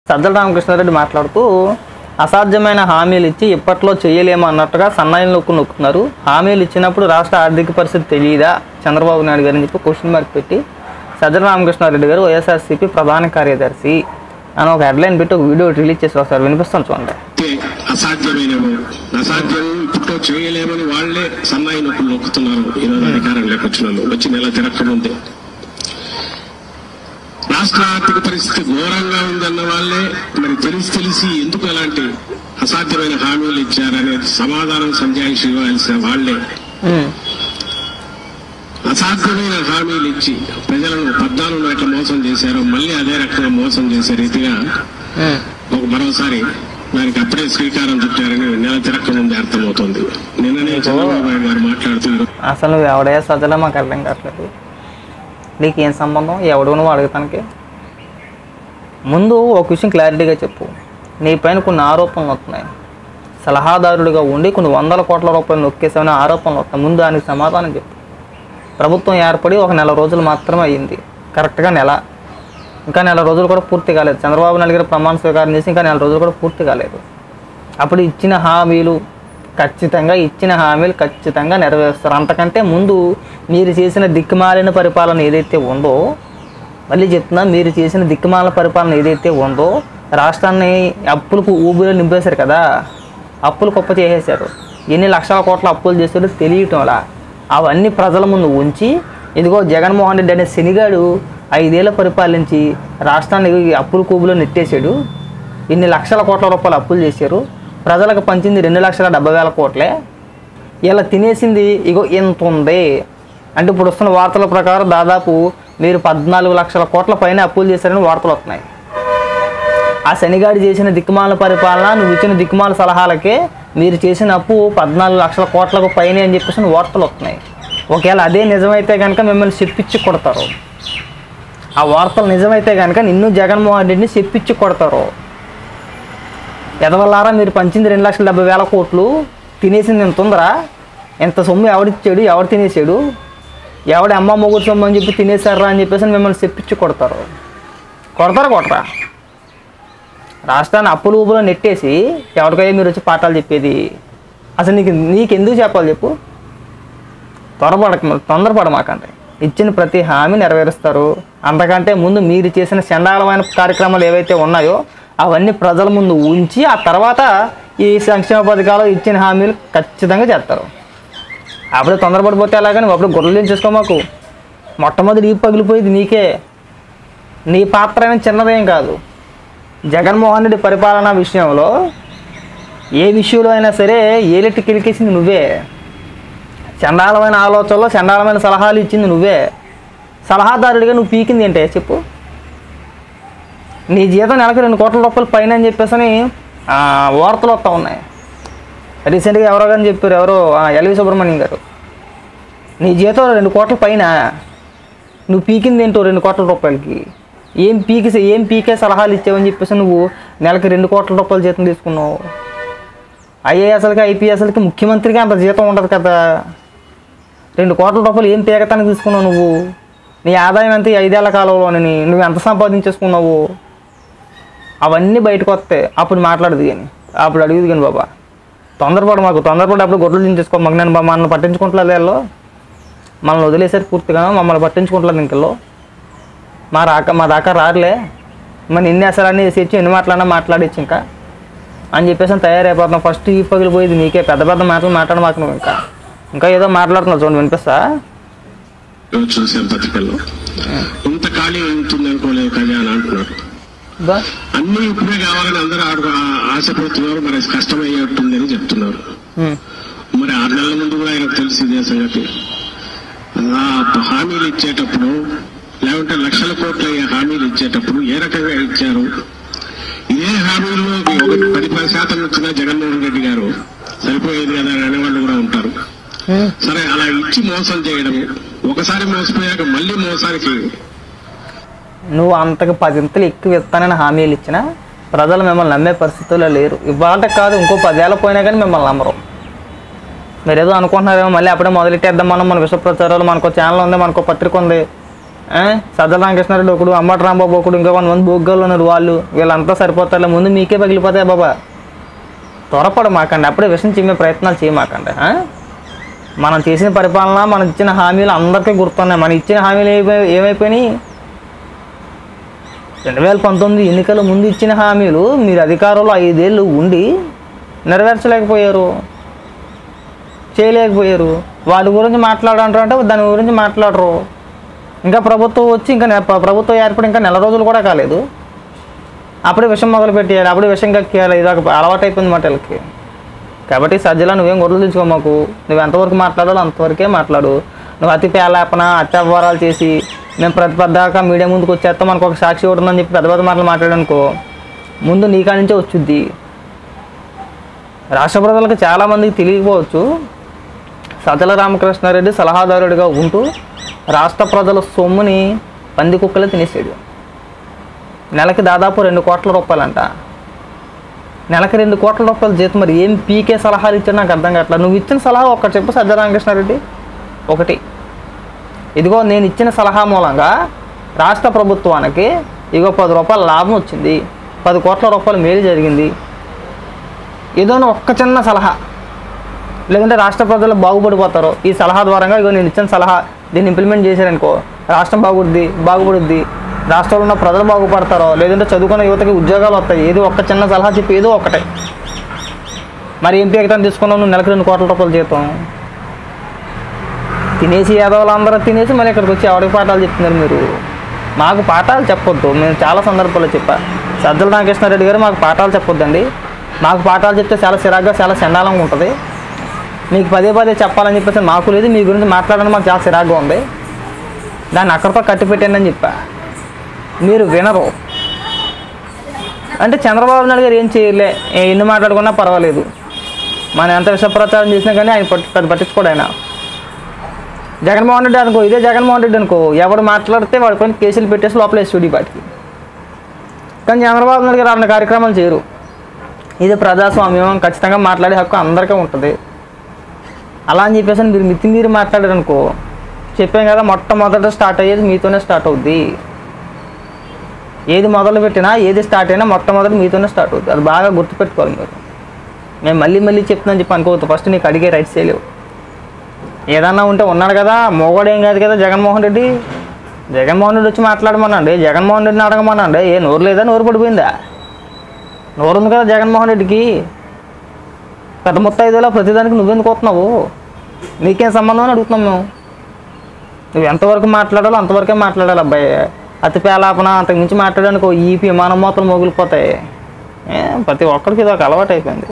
సజ్జల రామకృష్ణారెడ్డి మాట్లాడుతూ అసాధ్యమైన హామీలు ఇచ్చి ఇప్పట్లో చేయలేము అన్నట్టుగా సన్నాయిలు నొక్కు నొక్కుతున్నారు హామీలు ఇచ్చినప్పుడు రాష్ట్ర ఆర్థిక పరిస్థితి తెలియదా చంద్రబాబు నాయుడు గారు అని చెప్పి క్వశ్చన్ మార్క్ పెట్టి సజ్జల రామకృష్ణారెడ్డి గారు వైఎస్ఆర్సీపీ ప్రధాన కార్యదర్శి అని ఒక హెడ్లైన్ పెట్టి ఒక వీడియో రిలీజ్ చేసి ఒకసారి వినిపిస్తాను చూడండి అంటే అసాధ్యమైనవి అసాధ్యం ఇప్పట్లో చేయలేమని వాళ్లే సన్నాయి నొప్పులు నొక్కుతున్నారు ఈరోజు అధికారంలోకి వచ్చిన వాళ్ళు. వచ్చి నెల తిరగకముందే రాష్ట్ర ఆర్థిక పరిస్థితి ఘోరంగా ఉందన్న వాళ్ళే మరి తెలిసి తెలిసి ఎందుకు అలాంటి అసాధ్యమైన హామీలు ఇచ్చారనేది సమాధానం సంజాయిషి ఇవ్వాల్సిన వాళ్లే ఉమ్, అసాధ్యమైన హామీలు ఇచ్చి ప్రజలను పద్నాలుగు నాట్ల మోసం చేశారు మళ్ళీ అదే రకంగా మోసం చేసే రీతిగా ఉమ్. ఒక మరోసారి దానికి అప్పుడే శ్రీకారం చుట్టారని నెల తిరక్క ముందే అర్థమవుతోంది నిన్ననే చంద్రబాబు నాయుడు గారు మాట్లాడుతూ ఈరోజు అసలు నువ్వు ఎవడే సజ్జలో మాకు అర్థం కావట్లేదు నీకు ఏం సంబంధం ఎవడు నువ్వు అడుగుతానికి ముందు ఒక విషయం క్లారిటీగా చెప్పు నీ పైన కొన్ని ఆరోపణలు వస్తున్నాయి సలహాదారుడిగా ఉండి కొన్ని వందల కోట్ల రూపాయలు నొక్కేసామని ఆరోపణలు వస్తాయి ముందు దానికి సమాధానం చెప్పు ప్రభుత్వం ఏర్పడి ఒక నెల రోజులు మాత్రమే అయ్యింది కరెక్ట్గా నెల ఇంకా నెల రోజులు కూడా పూర్తి కాలేదు చంద్రబాబు నాయుడు గారు ప్రమాణ స్వీకారం చేసి ఇంకా నెల రోజులు కూడా పూర్తి కాలేదు అప్పుడు ఇచ్చిన హామీలు ఖచ్చితంగా ఇచ్చిన హామీలు ఖచ్చితంగా నెరవేరుస్తారు అంతకంటే ముందు మీరు చేసిన దిక్కుమాలిన పరిపాలన ఏదైతే ఉందో మళ్ళీ చెప్తున్నా మీరు చేసిన దిక్కుమాలిన పరిపాలన ఏదైతే ఉందో రాష్ట్రాన్ని అప్పులకు ఊబిలో నింపేశారు కదా అప్పులు గొప్ప చేసేశారు ఎన్ని లక్షల కోట్ల అప్పులు చేశారో తెలియటంలా అవన్నీ ప్రజల ముందు ఉంచి ఇదిగో జగన్మోహన్ రెడ్డి అనే శనిగాడు ఐదేళ్ళు పరిపాలించి రాష్ట్రాన్ని అప్పుల కూబులో నెట్టేశాడు ఇన్ని లక్షల కోట్ల రూపాయలు అప్పులు చేశారు ప్రజలకు పంచింది రెండు లక్షల డెబ్బై వేల కోట్లే ఇలా తినేసింది ఇగో ఇంత ఉంది అంటే ఇప్పుడు వస్తున్న వార్తల ప్రకారం దాదాపు మీరు పద్నాలుగు లక్షల కోట్ల పైన అప్పులు చేశారని వార్తలు వస్తున్నాయి ఆ శనిగాడు చేసిన దిక్కుమాల పరిపాలన నువ్వు ఇచ్చిన దిక్కుమాల సలహాలకే మీరు చేసిన అప్పు పద్నాలుగు లక్షల కోట్లకు పైన అని చెప్పేసి వార్తలు వస్తున్నాయి ఒకవేళ అదే నిజమైతే కనుక మిమ్మల్ని చెప్పిచ్చి కొడతారు ఆ వార్తలు నిజమైతే కనుక నిన్ను జగన్మోహన్ రెడ్డిని చెప్పిచ్చి కొడతారు ఎదవల్లారా మీరు పంచింది రెండు లక్షల డెబ్బై వేల కోట్లు తినేసింది ఎంత ఉందరా ఎంత సొమ్ము ఎవడిచ్చాడు ఎవడు తినేసాడు ఎవడి అమ్మ మొగుడు సొమ్ము అని చెప్పి తినేశారా అని చెప్పేసి మిమ్మల్ని చెప్పించి కొడతారు కొడతారా కొట్టరా రాష్ట్రాన్ని అప్పులు ఊపులో నెట్టేసి ఎవరికైనా మీరు వచ్చి పాఠాలు చెప్పేది అసలు నీకు నీకు ఎందుకు చెప్పాలి చెప్పు త్వరపడక తొందరపడమాకండి ఇచ్చిన ప్రతి హామీ నెరవేరుస్తారు అంతకంటే ముందు మీరు చేసిన చండాలమైన కార్యక్రమాలు ఏవైతే ఉన్నాయో అవన్నీ ప్రజల ముందు ఉంచి ఆ తర్వాత ఈ సంక్షేమ పథకాలు ఇచ్చిన హామీలు ఖచ్చితంగా చేస్తారు అప్పుడే తొందరపడిపోతే ఎలాగని అప్పుడు గొర్రెలు చేసుకో మాకు మొట్టమొదటి ఈ పగిలిపోయేది నీకే నీ పాత్ర ఏమీ చిన్నదేం కాదు జగన్మోహన్ రెడ్డి పరిపాలన విషయంలో ఏ విషయంలో అయినా సరే ఏలెట్టి కిలికేసింది నువ్వే చండాలమైన ఆలోచనలో చండాలమైన సలహాలు ఇచ్చింది నువ్వే సలహాదారుడిగా నువ్వు పీకింది ఏంటే చెప్పు నీ జీతం నెలకు రెండు కోట్ల రూపాయలు పైన అని చెప్పేసి అని, ఆ, వార్తలు వస్తూ ఉన్నాయి రీసెంట్గా ఎవరో కానీ చెప్పారు ఎవరో ఆ, ఎల్వి సుబ్రహ్మణ్యం గారు నీ జీతం రెండు కోట్ల పైన నువ్వు పీకింది ఏంటో రెండు కోట్ల రూపాయలకి ఏం పీకి ఏం పీకే సలహాలు ఇచ్చావని చెప్పేసి నువ్వు నెలకి రెండు కోట్ల రూపాయల జీతం తీసుకున్నావు ఐఏఎస్లకి ఐపీఎస్లకి ముఖ్యమంత్రికి అంత జీతం ఉండదు కదా రెండు కోట్ల రూపాయలు ఏం పీకతానికి తీసుకున్నావు నువ్వు నీ ఆదాయం ఎంత ఈ ఐదేళ్ల కాలంలోని నువ్వు ఎంత సంపాదించేసుకున్నావు అవన్నీ బయటకు వస్తాయి అప్పుడు మాట్లాడదు కానీ అప్పుడు అడుగుది కానీ బాబా తొందరపడు మాకు తొందరపడి అప్పుడు గొడ్డలు దించేసుకో మాకు నేను బా- మనల్ని పట్టించుకుంటలేదు వీళ్ళు మనల్ని వదిలేసారు పూర్తిగా మమ్మల్ని పట్టించుకుంటలేదు ఇంకల్లో మా రాక మా దాకా రారులే మరి ఇన్ని అసలు అన్ని తెచ్చి ఎన్ని మాట్లాడినా మాట్లాడచ్చు ఇంకా అని చెప్పేసి అని తయారైపోతున్నాం ఫస్ట్ ఈ పగిలిపోయేది నీకే పెద్ద పెద్ద మాటలు మాట్లాడ మాకు నువ్వు ఇంకా ఇంకా ఏదో మాట్లాడుతున్నావు చూడండి వినిపిస్తా చూసాం పత్రికల్లో ఇంత ఖాళీ ఉంటుంది అనుకోలేదు ఖజానా అంటున్నారు బా అన్ని ఇప్పుడే కావాలని అందరూ ఆడు- ఆ- ఆశపడుతున్నారు మరి కష్టమయ్యేట్టుంది అని చెప్తున్నారు ఉమ్. మరి ఆరు నెలల ముందు కూడా ఆయనకు తెలిసి ఇదే సంగతి ఆ హామీలు ఇచ్చేటప్పుడు లేకుంటే లక్షల కోట్ల అయ్యే హామీలు ఇచ్చేటప్పుడు ఏ రకంగా ఇచ్చారు ఇదే హామీల్లో ఒకటి పది పది శాతం వచ్చిన జగన్మోహన్ రెడ్డి గారు సరిపోయేది కదా అని అనేవాళ్ళు కూడా ఉంటారు ఉమ్. సరే అలా ఇచ్చి మోసం చేయడం ఒకసారి మోసపోయాక మళ్ళీ మోసానికి నువ్వు అంతకు పదింతలు ఎక్కువ ఇస్తానని హామీలు ఇచ్చినా ప్రజలు మిమ్మల్ని నమ్మే పరిస్థితుల్లో లేరు ఇవాళ కాదు ఇంకో పదేళ్ళ పోయినా కానీ మిమ్మల్ని నమ్మరు మీరు ఏదో అనుకుంటున్నారేమో మళ్ళీ అప్పుడే మొదలెట్టేద్దాం మనం మన విశ్వ ప్రచారాలు మనకు ఛానల్ ఉంది మనకు పత్రిక ఉంది ఆ? సజ్జల రామకృష్ణారెడ్డి ఒకడు అంబటి రాంబాబు ఒకడు ఇంకా కొంతమంది బొగ్గలు ఉన్నారు వాళ్ళు వీళ్ళంతా సరిపోతారులే ముందు మీకే పగిలిపోతాయి బాబా త్వరపడు మాకండి అప్పుడే విషయం చిమ్మే ప్రయత్నాలు చేయమాకండి ఆ? మనం చేసిన పరిపాలన మనం ఇచ్చిన హామీలు అందరికీ గుర్తున్నాయి మనం ఇచ్చిన హామీలు ఏమై ఏమైపోయినాయి రెండు వేల పంతొమ్మిది ఎన్నికల ముందు ఇచ్చిన హామీలు మీరు అధికారంలో ఐదేళ్ళు ఉండి నెరవేర్చలేకపోయారు చేయలేకపోయారు వాటి గురించి మాట్లాడంటారు అంటే దాని గురించి మాట్లాడరు ఇంకా ప్రభుత్వం వచ్చి ఇంకా నె- ప్రభుత్వం ఏర్పడి ఇంకా నెల రోజులు కూడా కాలేదు అప్పుడే విషయం మొదలు పెట్టేయాలి అప్పుడే విషయం కక్కేయాలి ఇది ఒక అలవాటు అయిపోయింది మాట వీళ్ళకి కాబట్టి సజ్జలా నువ్వేం గొడవలు తెచ్చుకో మాకు నువ్వు ఎంతవరకు మాట్లాడాలో అంతవరకే మాట్లాడు నువ్వు అతి పేలాపన అత్యావహారాలు చేసి మేము ప్రతి పెద్దాక మీడియా ముందుకు వచ్చేస్తాం మనకు ఒక సాక్షి ఒకటి ఉందని చెప్పి పెద్ద పెద్ద మాటలు మాట్లాడనుకో ముందు నీ కాడి నుంచే వచ్చుద్ది రాష్ట్ర ప్రజలకు చాలామందికి తెలియకపోవచ్చు సజ్జల రామకృష్ణారెడ్డి సలహాదారుడిగా ఉంటూ రాష్ట్ర ప్రజల సొమ్ముని పంది కుక్కలే తినేసాడు నెలకి దాదాపు రెండు కోట్ల రూపాయలంట నెలకి రెండు కోట్ల రూపాయల జీతం మరి ఏం పీకే సలహాలు ఇచ్చాడు నాకు అర్థం కావట్లేదు నువ్వు ఇచ్చిన సలహా ఒక్కటి చెప్పు సజ్జల రామకృష్ణారెడ్డి ఒకటి ఇదిగో నేను ఇచ్చిన సలహా మూలంగా రాష్ట్ర ప్రభుత్వానికి ఇగో పది రూపాయల లాభం వచ్చింది పది కోట్ల రూపాయలు మేలు జరిగింది ఏదో ఒక్క చిన్న సలహా లేదంటే రాష్ట్ర ప్రజలు బాగుపడిపోతారు ఈ సలహా ద్వారంగా ఇగో నేను ఇచ్చిన సలహా దీన్ని ఇంప్లిమెంట్ చేశారనుకో రాష్ట్రం బాగుపడుద్ది బాగుపడుద్ది రాష్ట్రంలో ఉన్న ప్రజలు బాగుపడతారో లేదంటే చదువుకున్న యువతకి ఉద్యోగాలు వస్తాయి ఏదో ఒక్క చిన్న సలహా చెప్పి ఏదో ఒకటే మరి ఎంపీ ఎక్కడ తీసుకున్నావు నువ్వు నెలకు రెండు కోట్ల రూపాయలు జీతం తినేసి యాదవులు అందరూ తినేసి మళ్ళీ ఇక్కడికి వచ్చి ఎవరికి పాఠాలు చెప్తున్నారు మీరు మాకు పాఠాలు చెప్పొద్దు మేము చాలా సందర్భాల్లో చెప్పా సజ్జల రామకృష్ణారెడ్డి గారు మాకు పాఠాలు చెప్పొద్దండి మాకు పాఠాలు చెప్తే చాలా చిరాగ్గా చాలా చండాలంగా ఉంటుంది మీకు పదే పదే చెప్పాలని చెప్పేసి మాకు లేదు మీ గురించి మాట్లాడడం మాకు చాలా చిరాగ్గా ఉంది దాన్ని అక్కడితో కట్టి పెట్టండి అని చెప్పా మీరు వినరు అంటే చంద్రబాబు నాయుడు గారు ఏం చేయలే ఏ- ఎన్ని మాట్లాడుకున్నా పర్వాలేదు మనం ఎంత విష ప్రచారం చేసినా కానీ ఆయన పట్టు పెద్ద పట్టించుకోడు ఆయన జగన్మోహన్ రెడ్డి అనుకో ఇదే జగన్మోహన్ రెడ్డి అనుకో ఎవడు మాట్లాడితే వాడి పైన కేసులు పెట్టేసి లోపల స్టూడీ పాటికి కానీ చంద్రబాబు నాయుడు గారు అన్న కార్యక్రమాలు చేయరు ఇది ప్రజాస్వామ్యం ఖచ్చితంగా మాట్లాడే హక్కు అందరికీ ఉంటుంది అలా అని చెప్పేసి మీరు మితి మీరు మాట్లాడారు అనుకో చెప్పాం కదా మొట్టమొదట స్టార్ట్ అయ్యేది మీతోనే స్టార్ట్ అవుద్ది ఏది మొదలు పెట్టినా ఏది స్టార్ట్ అయినా మొట్టమొదటి మీతోనే స్టార్ట్ అవుతుంది అది బాగా గుర్తుపెట్టుకోవాలి మీరు నేను మళ్ళీ మళ్ళీ చెప్తున్నాను చెప్పి అనుకోవద్దు ఫస్ట్ నీకు అడిగే రైట్స్ చేయలేవు ఏదన్నా ఉంటే ఉన్నాడు కదా మోగోడు ఏం కాదు కదా జగన్మోహన్ రెడ్డి జగన్మోహన్ రెడ్డి వచ్చి మాట్లాడమనండి జగన్మోహన్ రెడ్డిని అడగమనండి ఏ నోరు లేదా నోరు పడిపోయిందా నోరు ఉంది కదా జగన్మోహన్ రెడ్డికి పెద్ద ముత్తైదులో ప్రతిదానికి నువ్వెందుకు వస్తున్నావు నీకేం సంబంధం అని అడుగుతున్నాం మేము నువ్వు ఎంతవరకు మాట్లాడాలో అంతవరకే మాట్లాడాలి అబ్బాయి అతి పేలాపన అంతకు మించి మాట్లాడడానికి ఈపీ విమానం మూతలు మొగిలిపోతాయి ఏ, ప్రతి ఒక్కరికి ఇది ఒక అలవాటు అయిపోయింది